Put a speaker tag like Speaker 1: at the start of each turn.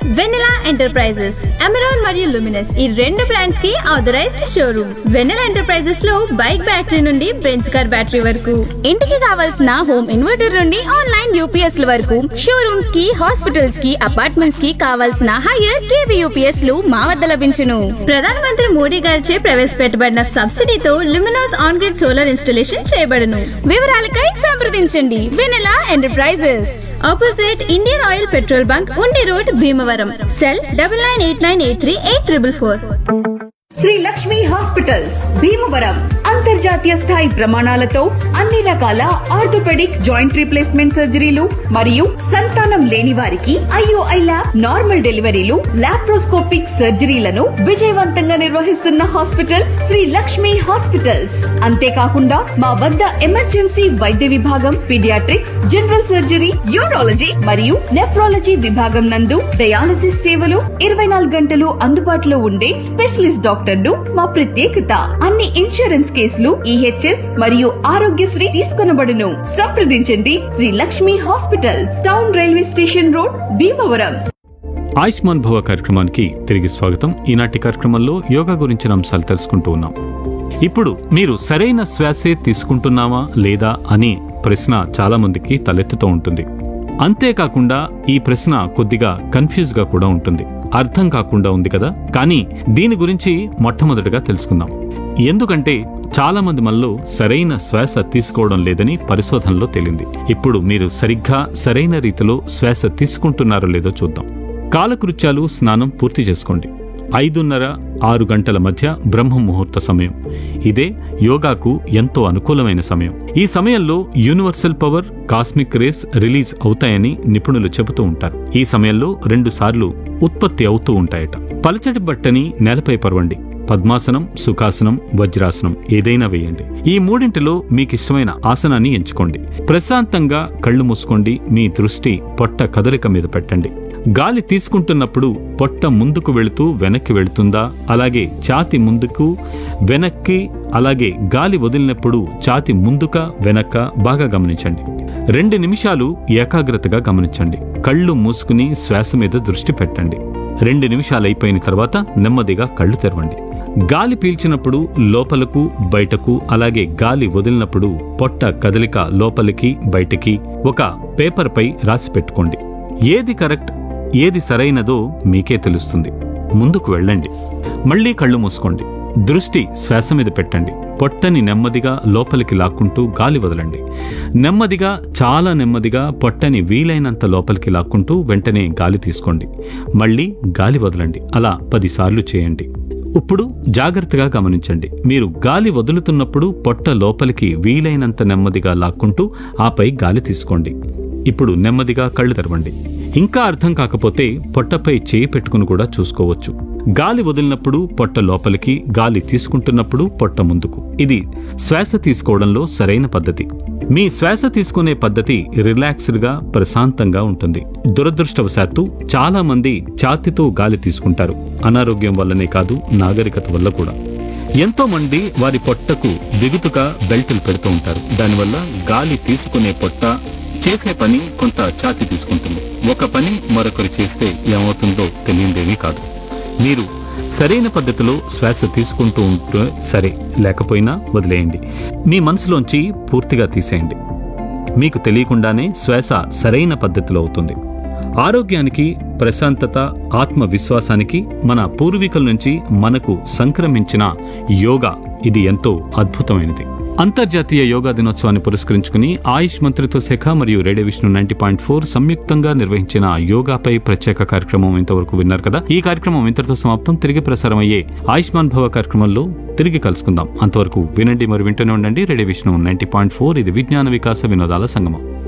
Speaker 1: వెనెలా enterprises Amaron మరియు Luminous ఈ రెండు బ్రాండ్స్ కి ఆథరైజ్డ్ షోరూమ్ వెనెలా ఎంటర్ప్రైజెస్ లో బైక్ బ్యాటరీ నుండి బెంచ్ కార్ బ్యాటరీ వరకు
Speaker 2: ఇంటికి కావాల్సిన హోమ్ ఇన్వర్టర్ నుండి ఆన్లైన్ యూపీఎస్ ల వరకు షోరూమ్స్ కి హాస్పిటల్స్ కి అపార్ట్మెంట్స్ కి కావాల్సిన హైయర్ కేవీ యూపీఎస్ లు మా వద్ద లభించును
Speaker 1: ప్రధానమంత్రి మోడీ గారిచే ప్రవేశపెట్టబడిన సబ్సిడీతో Luminous on grid solar installation చేయబడను
Speaker 2: వివరాలకై సంప్రదించండి Vennela enterprises
Speaker 1: opposite Indian oil petrol bunk Undi road Bhimavaram cell double nine eight nine eight three eight triple four
Speaker 3: Shri Lakshmi hospitals Bhimavaram అంతర్జాతీయ స్థాయి ప్రమాణాలతో అన్ని రకాల ఆర్థోపెడిక్ జాయింట్ రీప్లేస్మెంట్ సర్జరీలు మరియు సంతానం లేని వారికి IUI lab normal deliveries laparoscopic సర్జరీలను విజయవంతంగా నిర్వహిస్తున్న హాస్పిటల్ శ్రీ లక్ష్మి హాస్పిటల్స్ అంతేకాకుండా మా వద్ద ఎమర్జెన్సీ వైద్య విభాగం పీడియాట్రిక్స్ జనరల్ సర్జరీ యూరాలజీ మరియు నెఫ్రాలజీ విభాగం నందు డయాలసిస్ సేవలు ఇరవై నాలుగు గంటలు అందుబాటులో ఉండే స్పెషలిస్ట్ డాక్టర్లు మా ప్రత్యేకత అన్ని ఇన్సూరెన్స్ కేసులు ఈహెచ్ఎస్ మరియు ఆరోగ్యశ్రీ తీసుకొనబడును సంప్రదించండి Shri Lakshmi hospitals town railway station road Bhimavaram
Speaker 4: Ayushman Bhava కార్యక్రమానికి తిరిగి స్వాగతం ఈనాటి కార్యక్రమంలో యోగా గురించిన అంశాలు తెలుసుకుంటూ ఉన్నాం ఇప్పుడు మీరు సరైన శ్వాసే తీసుకుంటున్నామా లేదా అని ప్రశ్న చాలా మందికి తలెత్తుతూ ఉంటుంది అంతేకాకుండా ఈ ప్రశ్న కొద్దిగా కన్ఫ్యూజ్ గా కూడా ఉంటుంది అర్థం కాకుండా ఉంది కదా కానీ దీని గురించి మొట్టమొదటగా తెలుసుకుందాం ఎందుకంటే చాలా మంది మనలో సరైన శ్వాస తీసుకోవడం లేదని పరిశోధనలో తేలింది ఇప్పుడు మీరు సరిగ్గా సరైన రీతిలో శ్వాస తీసుకుంటున్నారో లేదో చూద్దాం కాలకృత్యాలు స్నానం పూర్తి చేసుకోండి ఐదున్నర ఆరు గంటల మధ్య బ్రహ్మ ముహూర్త సమయం ఇదే యోగాకు ఎంతో అనుకూలమైన సమయం ఈ సమయంలో universal power cosmic rays release అవుతాయని నిపుణులు చెబుతూ ఉంటారు ఈ సమయంలో రెండు సార్లు ఉత్పత్తి అవుతూ ఉంటాయట పలచటి బట్టని నేలపై పరవండి పద్మాసనం సుఖాసనం వజ్రాసనం ఏదైనా వేయండి ఈ మూడింటిలో మీకిష్టమైన ఆసనాన్ని ఎంచుకోండి ప్రశాంతంగా కళ్ళు మూసుకోండి మీ దృష్టి పొట్ట కదలిక మీద పెట్టండి గాలి తీసుకుంటున్నప్పుడు పొట్ట ముందుకు వెళుతూ వెనక్కి వెళుతుందా అలాగే ఛాతి ముందుకు వెనక్కి అలాగే గాలి వదిలినప్పుడు ఛాతి ముందుక వెనక్క బాగా గమనించండి రెండు నిమిషాలు ఏకాగ్రతగా గమనించండి కళ్ళు మూసుకుని శ్వాస మీద దృష్టి పెట్టండి రెండు నిమిషాలు అయిపోయిన తర్వాత నెమ్మదిగా కళ్ళు తెరవండి గాలి పీల్చినప్పుడు లోపలకు బయటకు అలాగే గాలి వదిలినప్పుడు పొట్ట కదలిక లోపలికి బయటికి ఒక పేపర్పై రాసి పెట్టుకోండి ఏది కరెక్ట్ ఏది సరైనదో మీకే తెలుస్తుంది ముందుకు వెళ్ళండి మళ్ళీ కళ్ళు మూసుకోండి దృష్టి శ్వాస మీద పెట్టండి పొట్టని నెమ్మదిగా లోపలికి లాక్కుంటూ గాలి వదలండి నెమ్మదిగా చాలా నెమ్మదిగా పొట్టని వీలైనంత లోపలికి లాక్కుంటూ వెంటనే గాలి తీసుకోండి మళ్ళీ గాలి వదలండి అలా పదిసార్లు చేయండి ఇప్పుడు జాగ్రత్తగా గమనించండి మీరు గాలి వదులుతున్నప్పుడు పొట్ట లోపలికి వీలైనంత నెమ్మదిగా లాక్కుంటూ ఆపై గాలి తీసుకోండి ఇప్పుడు నెమ్మదిగా కళ్ళు తెరవండి ఇంకా అర్థం కాకపోతే పొట్టపై చేయి పెట్టుకుని కూడా చూసుకోవచ్చు గాలి వదిలినప్పుడు పొట్ట లోపలికి గాలి తీసుకుంటున్నప్పుడు పొట్ట ముందుకు ఇది శ్వాస తీసుకోవడంలో సరైన పద్ధతి మీ శ్వాస తీసుకునే పద్ధతి రిలాక్స్డ్ గా ప్రశాంతంగా ఉంటుంది దురదృష్టవశాత్తు చాలా మంది ఛాతితో గాలి తీసుకుంటారు అనారోగ్యం వల్లనే కాదు నాగరికత వల్ల కూడా ఎంతో మంది వారి పొట్టకు దిగుతుగా బెల్టులు పెడుతూ ఉంటారు దానివల్ల గాలి తీసుకునే పొట్ట చేసే పని కొంత ఛాతి తీసుకుంటుంది ఒక పని మరొకరు చేస్తే ఏమవుతుందో తెలియదేమీ కాదు మీరు సరైన పద్ధతిలో శ్వాస తీసుకుంటూ ఉంటే సరే లేకపోయినా వదిలేయండి మీ మనసులోంచి పూర్తిగా తీసేయండి మీకు తెలియకుండానే శ్వాస సరైన పద్ధతిలో అవుతుంది ఆరోగ్యానికి ప్రశాంతత ఆత్మవిశ్వాసానికి మన పూర్వీకుల నుంచి మనకు సంక్రమించిన యోగా ఇది ఎంతో అద్భుతమైనది అంతర్జాతీయ యోగా దినోత్సవాన్ని పురస్కరించుకుని ఆయుష్ మంత్రిత్వ శాఖ మరియు radio Vishnu ninety point four సంయుక్తంగా నిర్వహించిన యోగాపై ప్రత్యేక కార్యక్రమం ఇంతవరకు విన్నారు కదా ఈ కార్యక్రమం ఇంతటితో సమాప్తం తిరిగి ప్రసారం అయ్యే ఆయుష్మాన్ భవ కార్యక్రమంలో తిరిగి కలుసుకుందాం అంతవరకు వినండి మరి వింటూనే ఉండండి radio Vishnu ninety point four ఇది విజ్ఞాన వికాస వినోదాల సంగమం